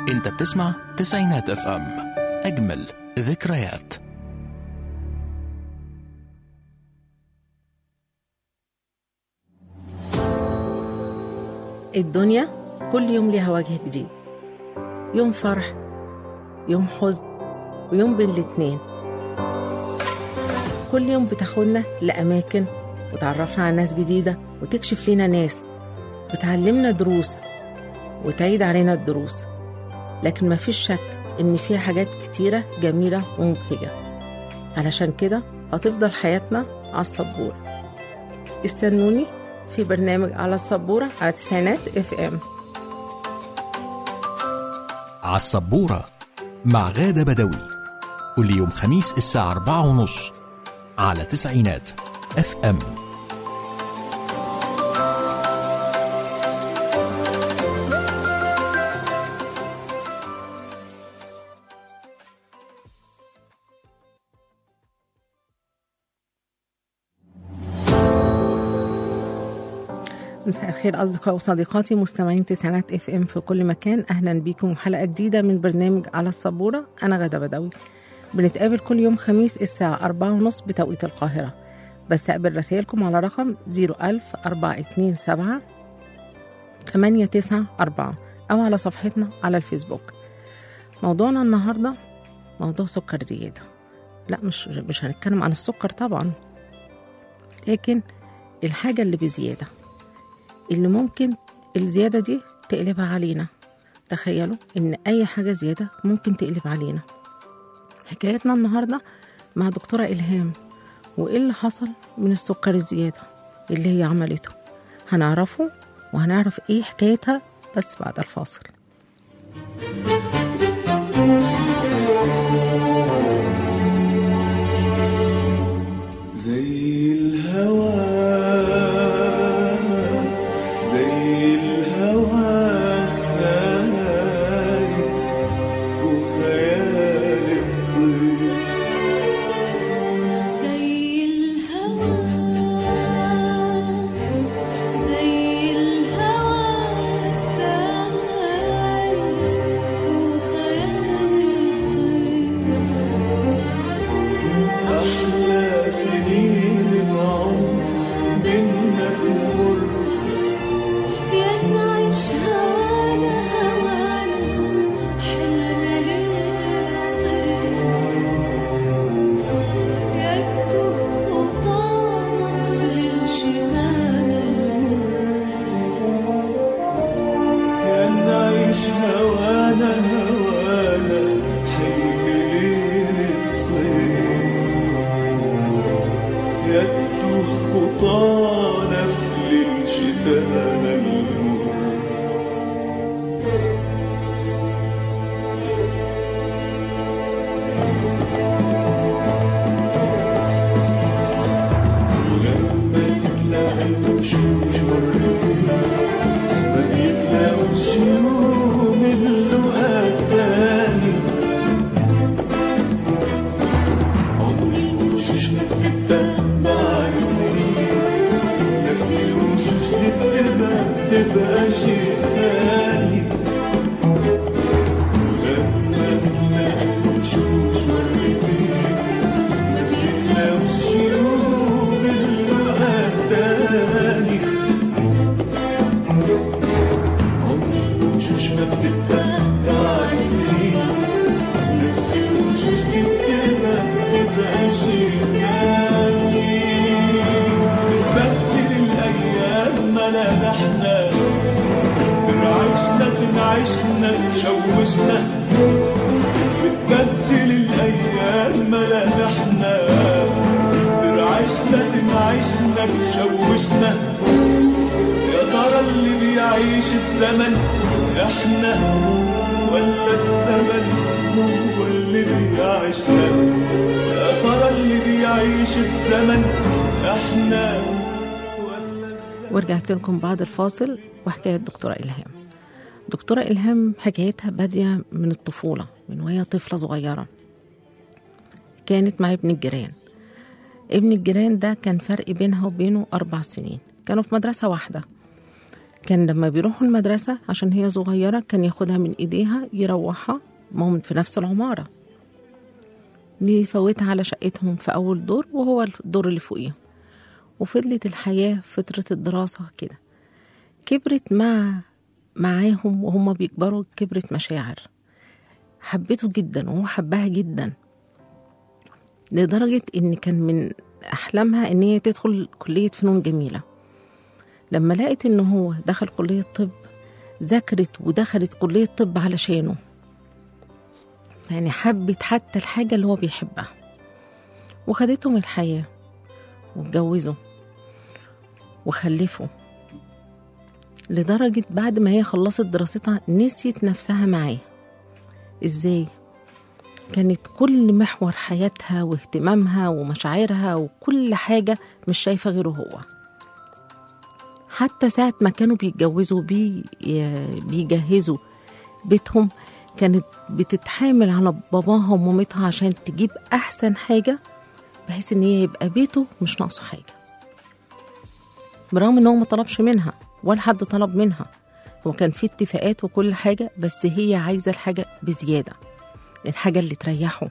انت بتسمع تسعينات اف ام اجمل ذكريات الدنيا كل يوم ليها وجه جديد يوم فرح يوم حزن ويوم بين الاتنين كل يوم بتاخدنا لأماكن وتعرفنا على ناس جديدة وتكشف لنا ناس وتعلمنا دروس وتعيد علينا الدروس لكن مفيش شك إن فيها حاجات كتيرة جميلة ومبهجة علشان كده هتفضل حياتنا على السبورة استنوني في برنامج على السبورة على تسعينات اف ام عالسبورة مع غادة بدوي كل يوم خميس الساعة أربعة ونص على تسعينات اف ام مساء الخير أصدقاء وصديقاتي مستمعين تسعينات اف ام في كل مكان أهلا بيكم حلقة جديدة من برنامج على السبورة أنا غادة بدوي بنتقابل كل يوم خميس الساعة أربعة ونص بتوقيت القاهرة بستقبل رسائلكم على رقم 01000 427 894 أو على صفحتنا على الفيسبوك موضوعنا النهاردة موضوع سكر زيادة لا مش مش هنتكلم عن السكر طبعا لكن الحاجة اللي بزيادة اللي ممكن الزيادة دي تقلبها علينا تخيلوا إن أي حاجة زيادة ممكن تقلب علينا حكايتنا النهاردة مع دكتورة إلهام وإيه اللي حصل من السكر الزيادة اللي هي عملته هنعرفه وهنعرف إيه حكايتها بس بعد الفاصل زي الهوى زي الهوى السايب وخيال الطير زي الهوى زي الهوى السايب وخيال الطير أحلى سنين العمر بينا تمر يا نعيش هوانا هوانا حلم للصيف يا تتوه خطانا في الشتاء يا نعيش هوانا هوانا حلم ليلة صيف يا تتوه خطانا في ليل شتانا المر ولما تتلاقى الوشوش مرتين ما بيتلاقوش يوم اللقاء التاني عمر الوشوش ما بتتبع السنين نفس الوشوش دي بتبقى بتبقى شيء تاني لما بتلاقى الوشوش مرتين ما بيتلاقوش يوم اللقاء التاني عمر الوشوش ما بتتبع السنين نفس الوشوش دي بتبقى بتبقى شيء تاني بنبدل الأيام ملامحنا ترعشنا تنعشنا تشوشنا بتبدل الأيام ملامحنا ترعشنا تنعشنا تشوشنا يا ترى اللي بيعيش الزمن احنا ولا الزمن هو اللي بيعيشنا يا ترى اللي بيعيش الزمن احنا ولا الزمن ورجعت لكم بعد الفاصل وحكاية دكتورة إلهام دكتورة إلهام حكايتها بادية من الطفولة من وهي طفلة صغيرة كانت مع ابن الجيران ابن الجيران ده كان فرق بينها وبينه أربع سنين كانوا في مدرسة واحدة كان لما بيروحوا المدرسة عشان هي صغيرة كان ياخدها من إيديها يروحها ماما في نفس العمارة يفوتها على شقتهم في أول دور وهو الدور اللي فوقيهم وفضلت الحياة فترة الدراسة كده كبرت مع معاهم وهم بيكبروا كبرت مشاعر حبته جدا وهو حبها جدا لدرجة إن كان من أحلامها إن هي تدخل كلية فنون جميلة لما لقت إن هو دخل كلية طب ذاكرت ودخلت كلية طب علشانه يعني حبت حتى الحاجة اللي هو بيحبها وخدتهم الحياة واتجوزوا وخلفوا لدرجة بعد ما هي خلصت دراستها نسيت نفسها معاه ازاي كانت كل محور حياتها واهتمامها ومشاعرها وكل حاجة مش شايفة غيره هو حتى ساعة ما كانوا بيتجوزوا بي بيجهزوا بيتهم كانت بتتحامل على باباها ومامتها عشان تجيب أحسن حاجة بحيث إن هي يبقى بيته مش ناقصه حاجة برغم إن هو ما طلبش منها ولا حد طلب منها هو كان في اتفاقات وكل حاجة بس هي عايزة الحاجة بزيادة الحاجة اللي تريحه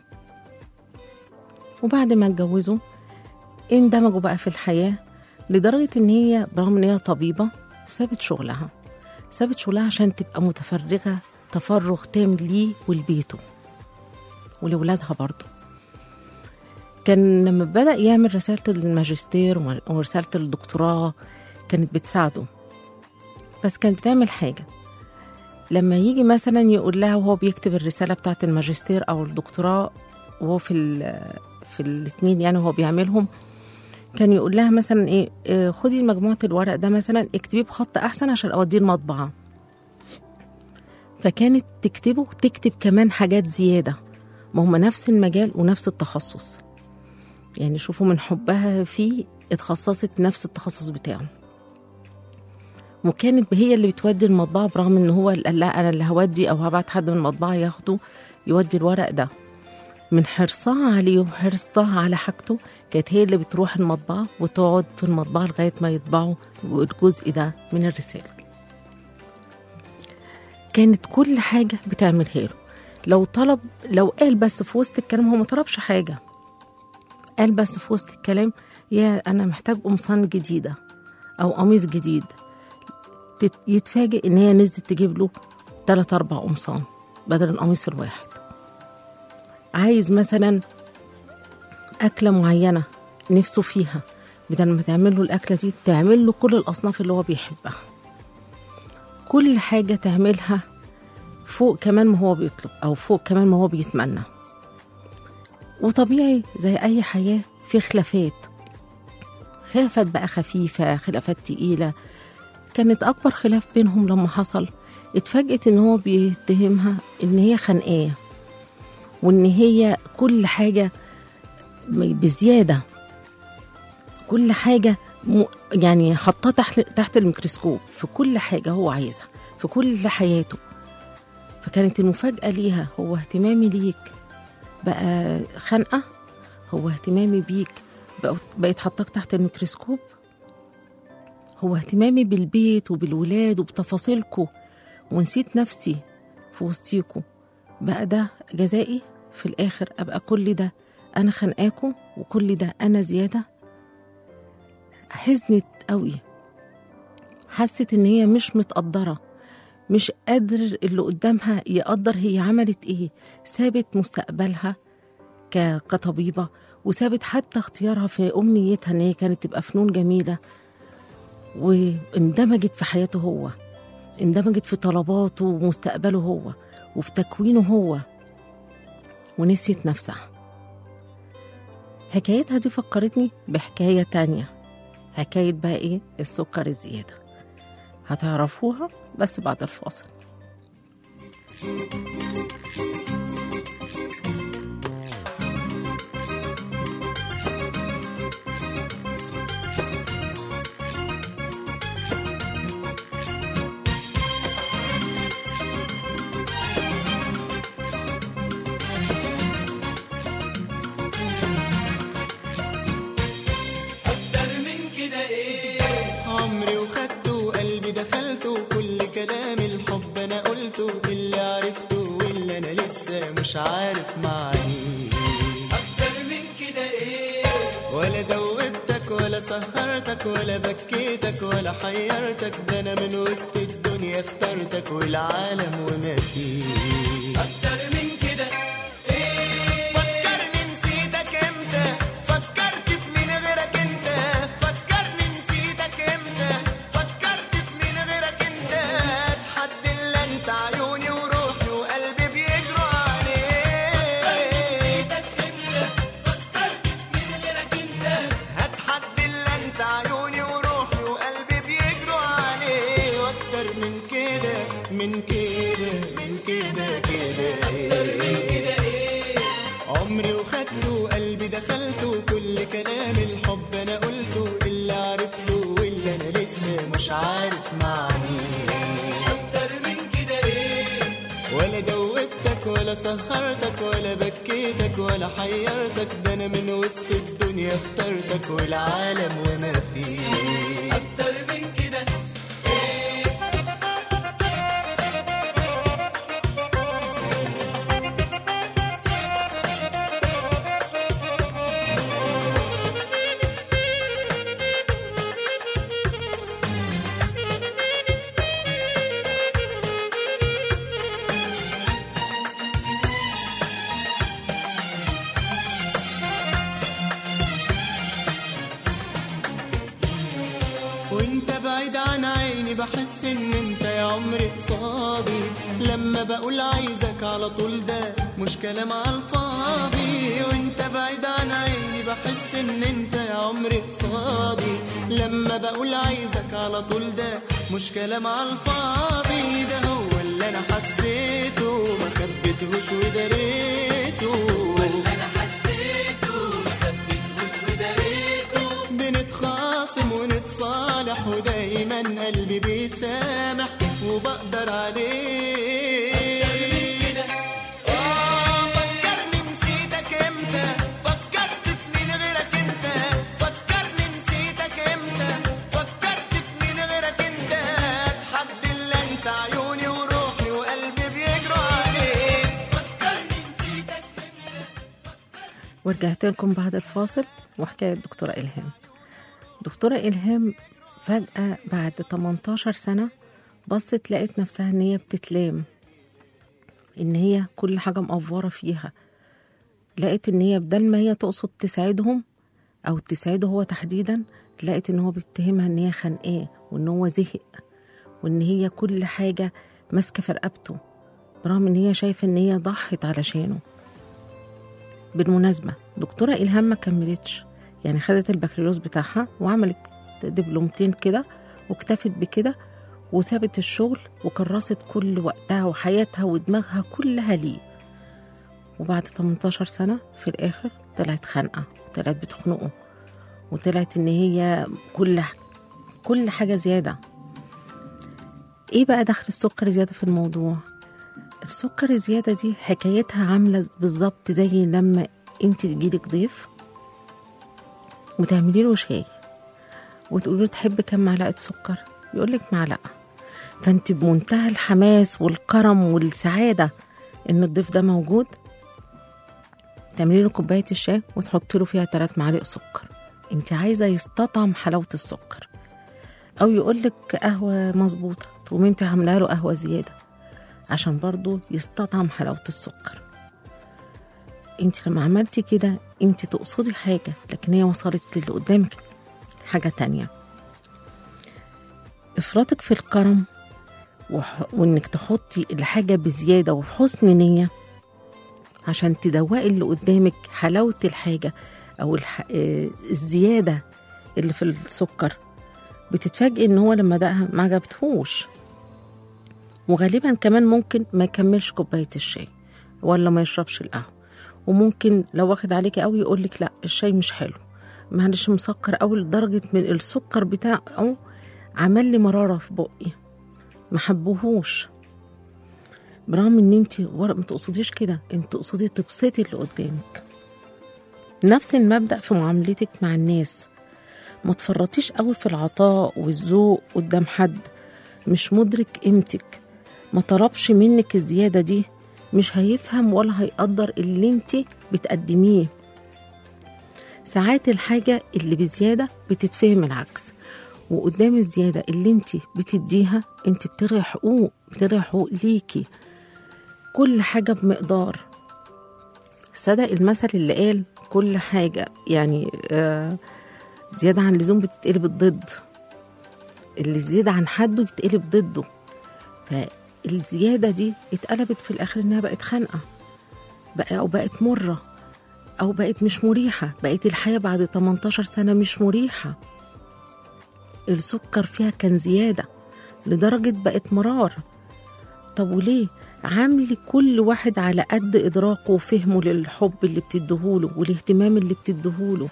وبعد ما اتجوزوا اندمجوا بقى في الحياة لدرجة إن هي برغم إن هي طبيبة سابت شغلها سابت شغلها عشان تبقى متفرغة تفرغ تام ليه ولبيته ولولادها برضه كان لما بدأ يعمل رسالة الماجستير ورسالة الدكتوراه كانت بتساعده بس كانت بتعمل حاجة لما يجي مثلا يقول لها وهو بيكتب الرسالة بتاعة الماجستير أو الدكتوراه وهو في ال في الاتنين يعني وهو بيعملهم كان يقول لها مثلا ايه آه، خدي مجموعة الورق ده مثلا اكتبيه بخط أحسن عشان أوديه المطبعة فكانت تكتبه وتكتب كمان حاجات زيادة ما هم نفس المجال ونفس التخصص يعني شوفوا من حبها فيه اتخصصت نفس التخصص بتاعه وكانت هي اللي بتودي المطبعة برغم ان هو اللي قال لا انا اللي هودي او هبعت حد من المطبعة ياخده يودي الورق ده من حرصها عليه وحرصها على حاجته كانت هي اللي بتروح المطبعة وتقعد في المطبعة لغاية ما يطبعوا الجزء ده من الرسالة كانت كل حاجة بتعملها له لو طلب لو قال بس في وسط الكلام هو ما طلبش حاجة قال بس في وسط الكلام يا أنا محتاج قمصان جديدة أو قميص جديد تت- يتفاجئ إن هي نزلت تجيب له تلات أربع قمصان بدل القميص الواحد عايز مثلا أكلة معينة نفسه فيها بدل ما تعمل له الأكلة دي تعمل له كل الأصناف اللي هو بيحبها كل حاجة تعملها فوق كمان ما هو بيطلب أو فوق كمان ما هو بيتمنى وطبيعي زي أي حياة في خلافات خلافات بقى خفيفة خلافات تقيلة كانت أكبر خلاف بينهم لما حصل اتفاجئت إن هو بيتهمها إن هي خانقاه وإن هي كل حاجة بزيادة كل حاجة م... يعني حطاه تحت تحت الميكروسكوب في كل حاجة هو عايزها في كل حياته فكانت المفاجأة ليها هو اهتمامي ليك بقى خنقة هو اهتمامي بيك بقى- بقيت حطاك تحت الميكروسكوب هو اهتمامي بالبيت وبالولاد وبتفاصيلكوا ونسيت نفسي في وسطيكوا بقى ده جزائي في الآخر أبقى كل ده أنا خانقاكوا وكل ده أنا زيادة حزنت قوي حست إن هي مش متقدرة مش قادر اللي قدامها يقدر هي عملت إيه سابت مستقبلها ك- كطبيبة وسابت حتى اختيارها في أمنيتها إن هي كانت تبقى فنون جميلة واندمجت في حياته هو اندمجت في طلباته ومستقبله هو وفي تكوينه هو ونسيت نفسها حكايتها دي فكرتني بحكاية تانية حكاية بقى ايه السكر الزيادة هتعرفوها بس بعد الفاصل عمري وخدته وقلبي دخلته حيرتك ده انا من وسط الدنيا اخترتك والعالم وما فيه اكتر من كده فكرني نسيتك امتى فكرت في مين غيرك انت فكرني نسيتك امتى فكرت في مين غيرك انت حد الا انت عيوني وروحي وقلبي بيجروا عليك هات حد الا انت عيوني وروحي وقلبي بيجروا عليه واكتر من كده من كده من كده كده ايه عمري وخدته وقلبي دخلته كل كلام الحب انا قلته اللي عرفته واللي انا لسه مش عارف معنيه اكتر من كده ايه ولا دوبتك ولا سهرتك ولا بكيتك ولا حيرتك ده انا من وسط الدنيا اخترتك والعالم وما فيه اكتر من كده وانت بعيد عن عيني بحس ان انت يا عمري قصادي لما بقول عايزك على طول ده مش كلام على الفاضي وانت بعيد عن عيني بحس ان انت يا عمري قصادي لما بقول عايزك على طول ده مش كلام على الفاضي ده هو اللي انا حسيته ما خبيتهوش وداريته بنتخاصم ونتصالح ودايما قلبي بيسامح وبقدر عليه آه، فكرني نسيتك امتى فكرت في مين غيرك انت فكرني نسيتك امتى فكرت في مين غيرك انت حد الا انت عيوني وروحي وقلبي بيجروا عليك فكرني نسيتك ورجعت لكم بعد الفاصل وحكاية دكتورة إلهام دكتورة إلهام فجأة بعد 18 سنة بصت لقيت نفسها إن هي بتتلام إن هي كل حاجة مقفورة فيها لقيت إن هي بدل ما هي تقصد تساعدهم أو تساعده هو تحديدا لقيت إن هو بيتهمها إن هي خانقاه وإن هو زهق وإن هي كل حاجة ماسكة في رقبته برغم إن هي شايفة إن هي ضحت علشانه بالمناسبة دكتورة إلهام ما كملتش يعني خدت البكالوريوس بتاعها وعملت دبلومتين كده واكتفت بكده وسابت الشغل وكرست كل وقتها وحياتها ودماغها كلها ليه وبعد 18 سنة في الآخر طلعت خانقة طلعت بتخنقه وطلعت إن هي كل كل حاجة زيادة إيه بقى دخل السكر زيادة في الموضوع؟ السكر الزيادة دي حكايتها عاملة بالظبط زي لما انت تجيلك ضيف وتعملي له شاي وتقولي له تحب كم معلقة سكر يقولك معلقة فانت بمنتهى الحماس والكرم والسعادة ان الضيف ده موجود تعملي له كوباية الشاي وتحطي له فيها ثلاث معالق سكر انت عايزة يستطعم حلاوة السكر او يقولك قهوة مظبوطة تقومي انت عاملاها له قهوة زيادة عشان برضو يستطعم حلاوة السكر انت لما عملتي كده انت تقصدي حاجة لكن هي وصلت للي قدامك حاجة تانية افراطك في الكرم وح... وانك تحطي الحاجة بزيادة وبحسن نية عشان تدوقي اللي قدامك حلاوة الحاجة او الح... آه، الزيادة اللي في السكر بتتفاجئي ان هو لما دقها ما عجبتهوش وغالبا كمان ممكن ما يكملش كوباية الشاي ولا ما يشربش القهوة وممكن لو واخد عليكي قوي يقول لك لا الشاي مش حلو معلش مسكر قوي لدرجة من السكر بتاعه عمل لي مرارة في بقي ما حبوهوش برغم ان انت ورق ما تقصديش كده انت تقصدي تبسطي اللي قدامك نفس المبدأ في معاملتك مع الناس ما تفرطيش قوي في العطاء والذوق قدام حد مش مدرك قيمتك ما طلبش منك الزيادة دي مش هيفهم ولا هيقدر اللي انت بتقدميه ساعات الحاجة اللي بزيادة بتتفهم العكس وقدام الزيادة اللي انت بتديها انت بترغي حقوق بترغي حقوق ليكي كل حاجة بمقدار صدق المثل اللي قال كل حاجة يعني آه زيادة عن اللزوم بتتقلب الضد اللي زيادة عن حده يتقلب ضده فالزيادة دي اتقلبت في الآخر إنها بقت خانقة بقى أو بقت مرة أو بقت مش مريحة بقت الحياة بعد 18 سنة مش مريحة السكر فيها كان زيادة لدرجة بقت مرار طب وليه؟ عامل كل واحد على قد إدراكه وفهمه للحب اللي بتديهوله والاهتمام اللي بتديهوله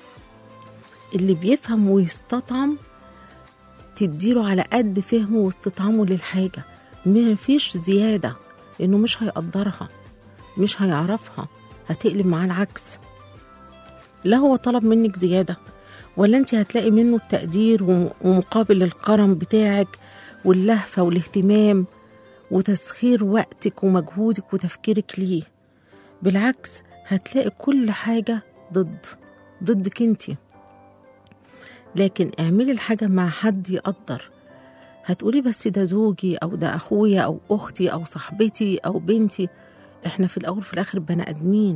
اللي بيفهم ويستطعم تديله على قد فهمه واستطعامه للحاجة ما فيش زيادة لأنه مش هيقدرها مش هيعرفها هتقلب معاه العكس لا هو طلب منك زيادة ولا انت هتلاقي منه التقدير وم- ومقابل الكرم بتاعك واللهفة والاهتمام وتسخير وقتك ومجهودك وتفكيرك ليه بالعكس هتلاقي كل حاجة ضد ضدك انتي لكن اعملي الحاجة مع حد يقدر هتقولي بس ده زوجي أو ده أخويا أو أختي أو صاحبتي أو بنتي إحنا في الأول في الآخر بني آدمين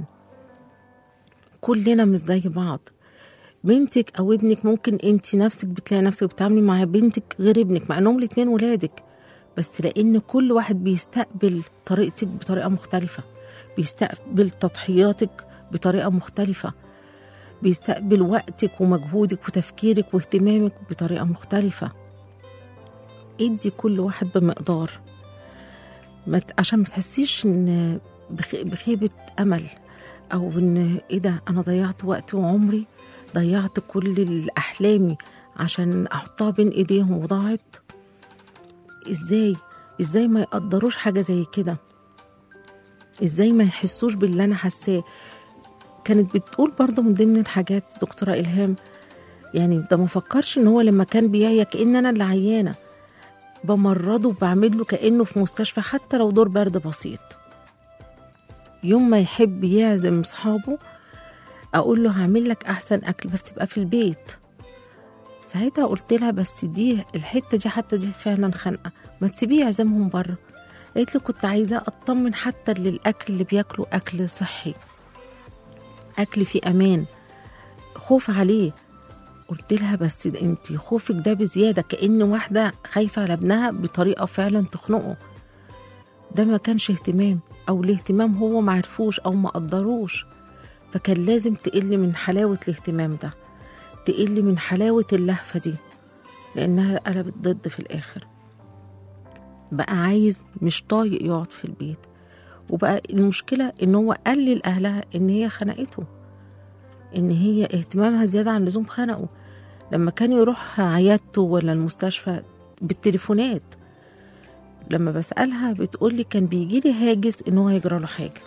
كلنا مش زي بعض بنتك أو ابنك ممكن أنت نفسك بتلاقي نفسك بتعاملي مع بنتك غير ابنك مع إنهم الاتنين ولادك بس لأن كل واحد بيستقبل طريقتك بطريقة مختلفة بيستقبل تضحياتك بطريقة مختلفة بيستقبل وقتك ومجهودك وتفكيرك واهتمامك بطريقة مختلفة ادي كل واحد بمقدار ما ت- عشان ما تحسيش ان بخ- بخيبة امل او ان ايه ده انا ضيعت وقت وعمري ضيعت كل الاحلامي عشان احطها بين ايديهم وضاعت ازاي ازاي ما يقدروش حاجة زي كده ازاي ما يحسوش باللي انا حاساه كانت بتقول برضه من ضمن الحاجات دكتورة إلهام يعني ده ما فكرش ان هو لما كان بيعيا كأن انا اللي عيانة بمرضه وبعمل له كأنه في مستشفى حتى لو دور برد بسيط يوم ما يحب يعزم اصحابه اقول له هعمل لك احسن اكل بس تبقى في البيت ساعتها قلت لها بس دي الحته دي حتى دي فعلا خانقه ما تسيبيه يعزمهم بره قالت لي كنت عايزاه اطمن حتى للاكل اللي بياكله اكل صحي اكل فيه امان خوف عليه قلت لها بس ده انت خوفك ده بزياده كأن واحده خايفه على ابنها بطريقه فعلا تخنقه ده ما كانش اهتمام او الاهتمام هو ما عرفوش او ما قدروش فكان لازم تقل من حلاوه الاهتمام ده تقل من حلاوه اللهفه دي لانها قلبت ضد في الاخر بقى عايز مش طايق يقعد في البيت وبقى المشكله ان هو قال لاهلها ان هي خنقته ان هي اهتمامها زياده عن اللزوم خنقه لما كان يروح عيادته ولا المستشفى بالتليفونات لما بسألها بتقولي كان بيجيلي هاجس ان هو هيجرى له حاجة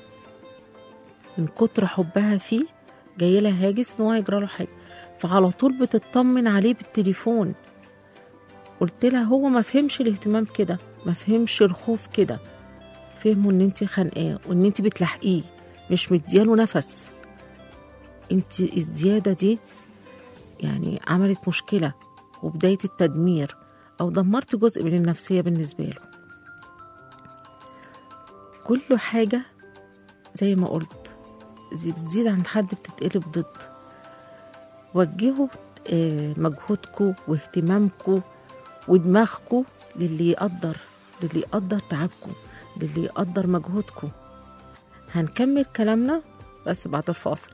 من كتر حبها فيه جاي لها هاجس ان هو هيجرى له حاجة فعلى طول بتطمن عليه بالتليفون قلت لها هو ما فهمش الاهتمام كده ما فهمش الخوف كده فهموا ان انت خانقاه وان انت بتلاحقيه مش مدياله نفس انت الزيادة دي يعني عملت مشكلة وبداية التدمير أو دمرت جزء من النفسية بالنسبة له كل حاجة زي ما قلت زي- بتزيد عن حد بتتقلب ضد وجهوا آه، مجهودكم واهتمامكم ودماغكم للي يقدر للي يقدر تعبكم للي يقدر مجهودكم هنكمل كلامنا بس بعد الفاصل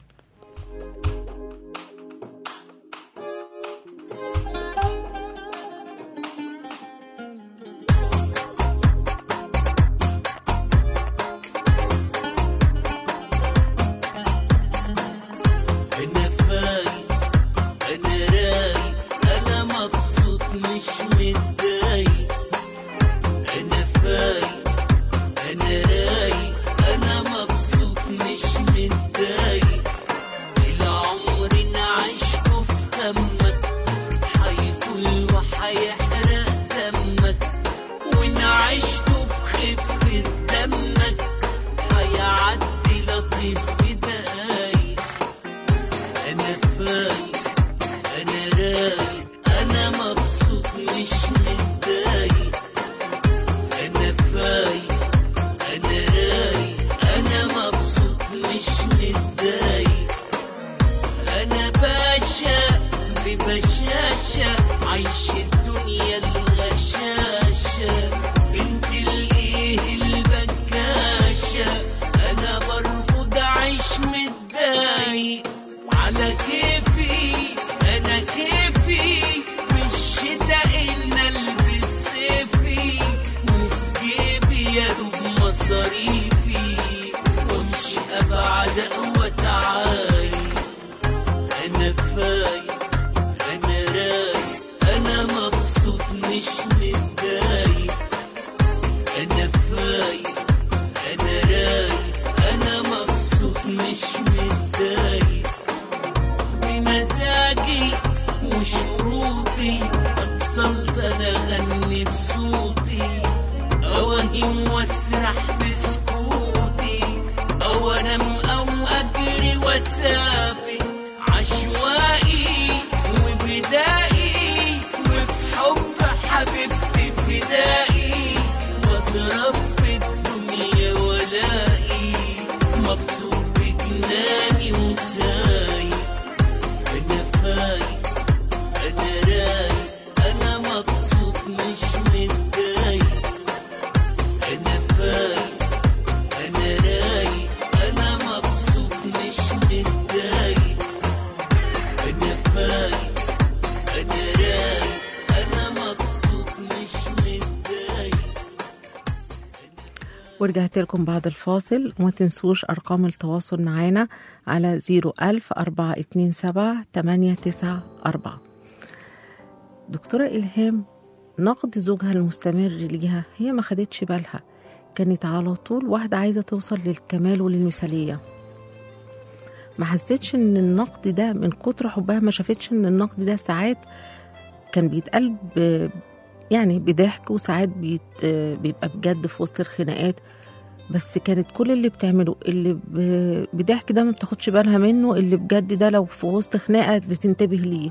انا فايق انا رايق انا مبسوط مش متضايق انا فايق انا رايق انا مبسوط مش متضايق العمر انا عشته في همك هيطول وهيحرق دمك وان عشته بخفة دمك هيعدي لطيف في دقايق انا فايق انا رايق انا أغني بصوتي أوهم واسرح في سكوتي أو أنام أو أجري وأسابق عشوائي وبدائي وفي حب حبيبتي فدائي واضرب في الدنيا ولائي مبسوط بجناني وسايق أنا فايق أنا رايق أنا مبسوط مش متضايق أنا فايق أنا رايق أنا مبسوط مش متضايق أنا فايق أنا رايق أنا مبسوط مش متضايق ورجعت لكم بعد الفاصل وما تنسوش أرقام التواصل معانا على 01000 427 894 دكتورة إلهام نقد زوجها المستمر ليها هي ما خدتش بالها كانت على طول واحدة عايزة توصل للكمال وللمثالية ما حسيتش ان النقد ده من كتر حبها ما شافتش ان النقد ده ساعات كان بيتقال ب- يعني بضحك وساعات بيت بيبقى بجد في وسط الخناقات بس كانت كل اللي بتعمله اللي ب- بضحك ده ما بتاخدش بالها منه اللي بجد ده لو في وسط خناقة بتنتبه ليه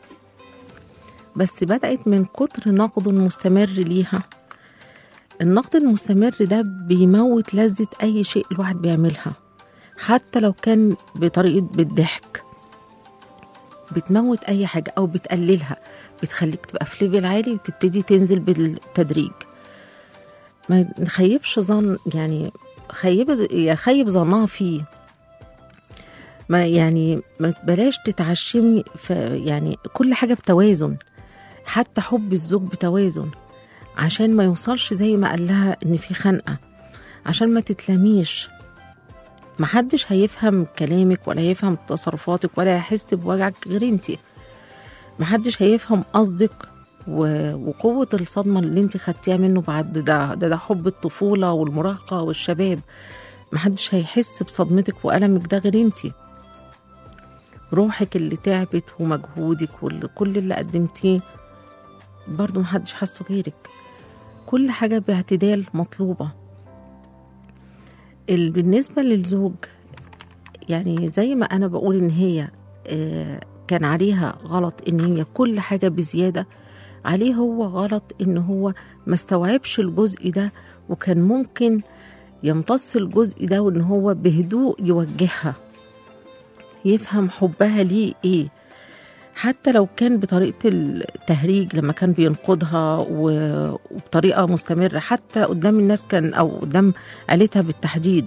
بس بدأت من كتر نقد مستمر ليها النقد المستمر ده بيموت لذة أي شيء الواحد بيعملها حتى لو كان بطريقة بالضحك بتموت أي حاجة أو بتقللها بتخليك تبقى في ليفل عالي وتبتدي تنزل بالتدريج ما نخيبش ظن يعني خيب يا خيب ظنها فيه ما يعني ما بلاش تتعشمي في يعني كل حاجة بتوازن حتى حب الزوج بتوازن عشان ما يوصلش زي ما قال لها ان في خنقة عشان ما تتلميش محدش هيفهم كلامك ولا هيفهم تصرفاتك ولا هيحس بوجعك غير انتي محدش هيفهم قصدك و- وقوة الصدمة اللي انت خدتيها منه بعد ده ده, ده حب الطفولة والمراهقة والشباب محدش هيحس بصدمتك وألمك ده غير انتي روحك اللي تعبت ومجهودك وكل اللي قدمتيه برضو محدش حاسه غيرك كل حاجة باعتدال مطلوبة ال- بالنسبة للزوج يعني زي ما أنا بقول إن هي آه، كان عليها غلط إن هي كل حاجة بزيادة عليه هو غلط إن هو ما استوعبش الجزء ده وكان ممكن يمتص الجزء ده وإن هو بهدوء يوجهها يفهم حبها ليه إيه حتى لو كان بطريقة التهريج لما كان بينقدها و- وبطريقة مستمرة حتى قدام الناس كان أو قدام عيلتها بالتحديد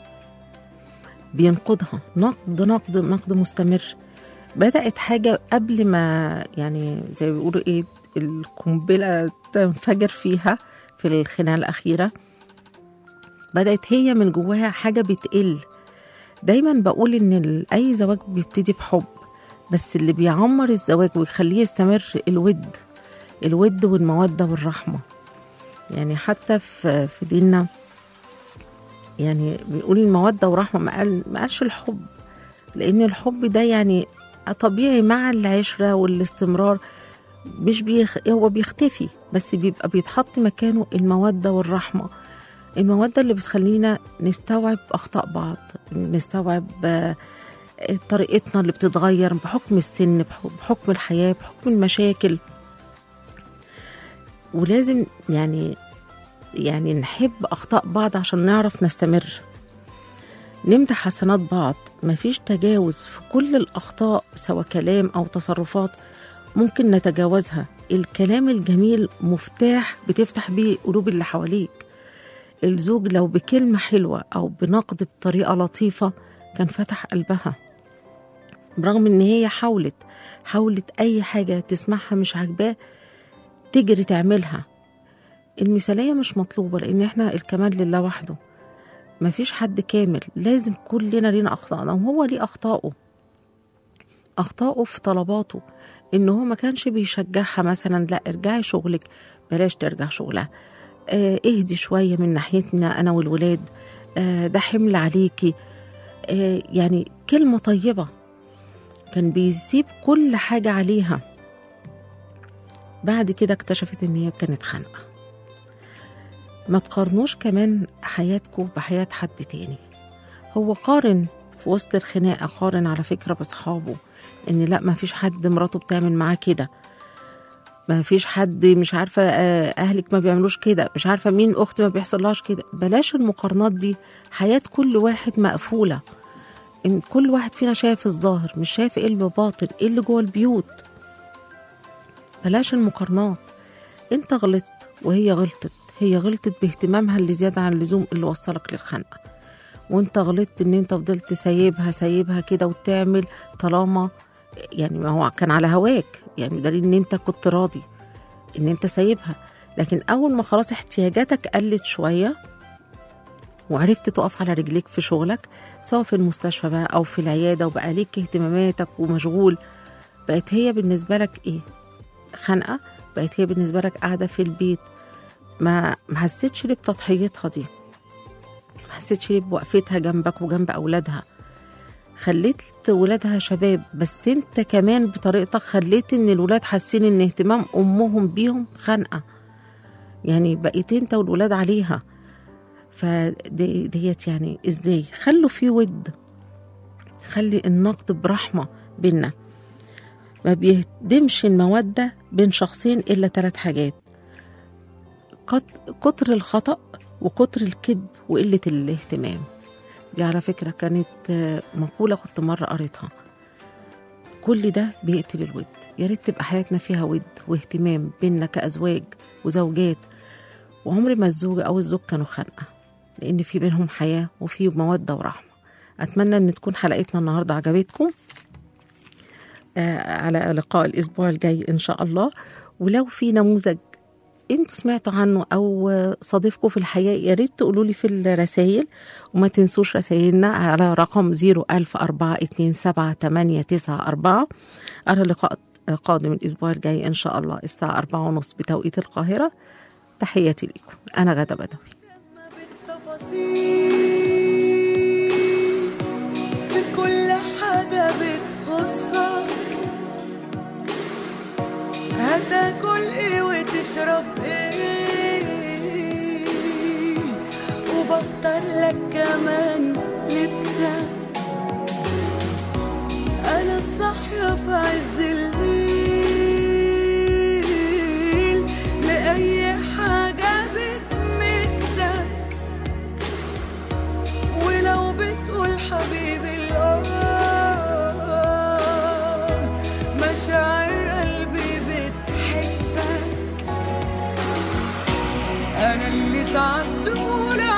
بينقدها نقد نقد نقد مستمر بدأت حاجة قبل ما يعني زي ما بيقولوا إيه القنبلة تنفجر فيها في الخناقة الأخيرة بدأت هي من جواها حاجة بتقل دايما بقول إن ال- أي زواج بيبتدي بحب بس اللي بيعمر الزواج ويخليه يستمر الود الود والمودة والرحمة يعني حتى في في ديننا يعني بيقول المودة ورحمة ما قال ما قالش الحب لأن الحب ده يعني طبيعي مع العشرة والاستمرار مش بيخ... هو بيختفي بس بيبقى بيتحط مكانه المودة والرحمة المودة اللي بتخلينا نستوعب أخطاء بعض نستوعب آه، طريقتنا اللي بتتغير بحكم السن بح- بحكم الحياة بحكم المشاكل ولازم يعني يعني نحب أخطاء بعض عشان نعرف نستمر نمدح حسنات بعض مفيش تجاوز في كل الأخطاء سواء كلام أو تصرفات ممكن نتجاوزها الكلام الجميل مفتاح بتفتح بيه قلوب اللي حواليك الزوج لو بكلمة حلوة أو بنقد بطريقة لطيفة كان فتح قلبها برغم ان هي حاولت حاولت اي حاجة تسمعها مش عاجباه تجري تعملها المثالية مش مطلوبة لان احنا الكمال لله وحده مفيش حد كامل لازم كلنا لينا اخطائنا وهو ليه اخطائه اخطائه في طلباته ان هو ما كانش بيشجعها مثلا لا ارجعي شغلك بلاش ترجع شغلها آه اهدي شوية من ناحيتنا انا والولاد آه ده حمل عليكي آه يعني كلمة طيبة كان بيسيب كل حاجة عليها بعد كده اكتشفت ان هي كانت خانقه ما تقارنوش كمان حياتكم بحياه حد تاني هو قارن في وسط الخناقه قارن على فكره باصحابه ان لا ما فيش حد مراته بتعمل معاه كده ما فيش حد مش عارفه آه، اهلك ما بيعملوش كده مش عارفه مين اخت ما بيحصلهاش كده بلاش المقارنات دي حياه كل واحد مقفوله ان كل واحد فينا شايف الظاهر مش شايف ايه اللي باطن ايه اللي جوه البيوت بلاش المقارنات انت غلطت وهي غلطت هي غلطت باهتمامها اللي زياده عن اللزوم اللي وصلك للخنقه وانت غلطت ان انت فضلت سايبها سايبها كده وتعمل طالما يعني ما هو كان على هواك يعني دليل ان انت كنت راضي ان انت سايبها لكن اول ما خلاص احتياجاتك قلت شويه وعرفت تقف على رجليك في شغلك سواء في المستشفى بقى او في العياده وبقى ليك اهتماماتك ومشغول بقت هي بالنسبه لك ايه خانقه بقت هي بالنسبه لك قاعده في البيت ما ما حسيتش ليه بتضحيتها دي ما حسيتش ليه بوقفتها جنبك وجنب اولادها خليت ولادها شباب بس انت كمان بطريقتك خليت ان الولاد حاسين ان اهتمام امهم بيهم خانقه يعني بقيت انت والولاد عليها فديت يعني ازاي خلوا في ود خلي النقد برحمه بينا ما بيهدمش المودة بين شخصين إلا ثلاث حاجات قط- كتر الخطأ وكتر الكذب وقلة الاهتمام دي على فكرة كانت آه، مقولة كنت مرة قريتها كل ده بيقتل الود يا ريت تبقى حياتنا فيها ود واهتمام بينا كأزواج وزوجات وعمر ما الزوج أو الزوج كانوا خانقة لأن في بينهم حياة وفي مودة ورحمة أتمنى أن تكون حلقتنا النهاردة عجبتكم آه، على لقاء الأسبوع الجاي إن شاء الله ولو في نموذج انتوا سمعتوا عنه او صديقكم في الحياه يا ريت تقولوا لي في الرسائل وما تنسوش رسائلنا على رقم 010427894 على لقاء قادم الاسبوع الجاي ان شاء الله الساعه 4 ونص بتوقيت القاهره تحياتي لكم انا غدا بدوي في كل حاجة بتخصك هتاكل ايه وتشرب ايه وبختار لك كمان لبسك انا الصاحية في عز الليل لأي حاجة بتمسك ولو بتقول حبيبي الآه مشاعر قلبي بتحسك أنا اللي ساعات تقول